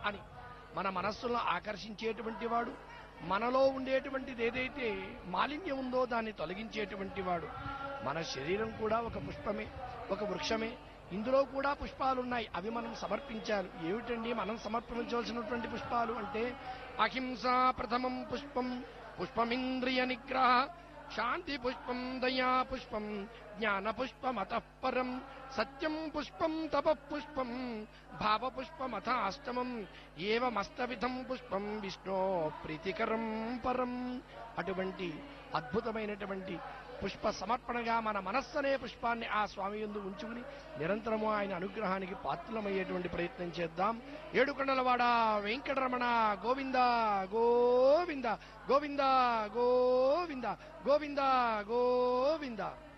అని మన మనస్సులను ఆకర్షించేటువంటి వాడు మనలో ఉండేటువంటిది ఏదైతే మాలిన్యం ఉందో దాన్ని తొలగించేటువంటి వాడు మన శరీరం కూడా ఒక పుష్పమే ఒక వృక్షమే ఇందులో కూడా పుష్పాలున్నాయి అవి మనం సమర్పించాలి ఏమిటండి మనం సమర్పించవలసినటువంటి పుష్పాలు అంటే అహింస ప్రథమం పుష్పం పుష్పమింద్రియ నిగ్రహ శాంతి పుష్పం దయా పుష్పం జ్ఞాన పుష్పమత పరం సత్యం పుష్పం తప పుష్పం భావ పుష్పమథ అష్టమం ఏవమస్తవిధం పుష్పం విష్ణో ప్రీతికరం పరం అటువంటి అద్భుతమైనటువంటి పుష్ప సమర్పణగా మన మనస్సనే పుష్పాన్ని ఆ స్వామి యందు ఉంచుకుని నిరంతరము ఆయన అనుగ్రహానికి పాత్రలమయ్యేటువంటి ప్రయత్నం చేద్దాం ఏడుకొండలవాడ వెంకటరమణ గోవింద గోవింద గోవింద గోవింద గోవింద గోవింద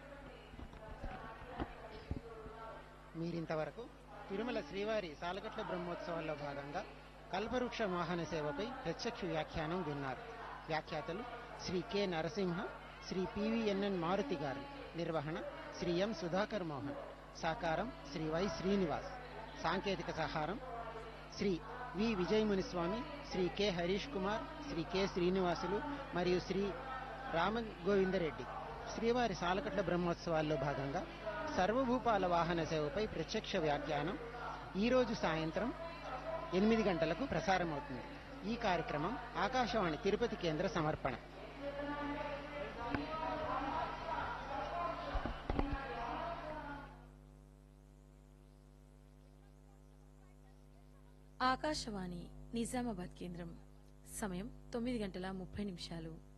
మీరింతవరకు తిరుమల శ్రీవారి సాలగట్ల బ్రహ్మోత్సవాల్లో భాగంగా కల్పవృక్ష వాహన సేవపై ప్రత్యక్ష వ్యాఖ్యానం విన్నారు వ్యాఖ్యాతలు శ్రీ కె నరసింహ శ్రీ పివిఎన్ఎన్ మారుతి గారు నిర్వహణ శ్రీ ఎం సుధాకర్ మోహన్ సాకారం శ్రీ వై శ్రీనివాస్ సాంకేతిక సహారం Shri V Vijayamuniswamy Shri K Harish Kumar Shri K Srinivasulu మరియు శ్రీ రామ గోవిందరెడ్డి శ్రీవారి సాలకట్ల బ్రహ్మోత్సవాల్లో భాగంగా సర్వభూపాల వాహన సేవపై ప్రత్యక్ష వ్యాఖ్యానం ఈ రోజు సాయంత్రం ఎనిమిది గంటలకు ప్రసారమవుతుంది ఈ కార్యక్రమం ఆకాశవాణి తిరుపతి కేంద్ర సమర్పణ ఆకాశవాణి నిజామాబాద్ కేంద్రం సమయం తొమ్మిది గంటల ముప్పై నిమిషాలు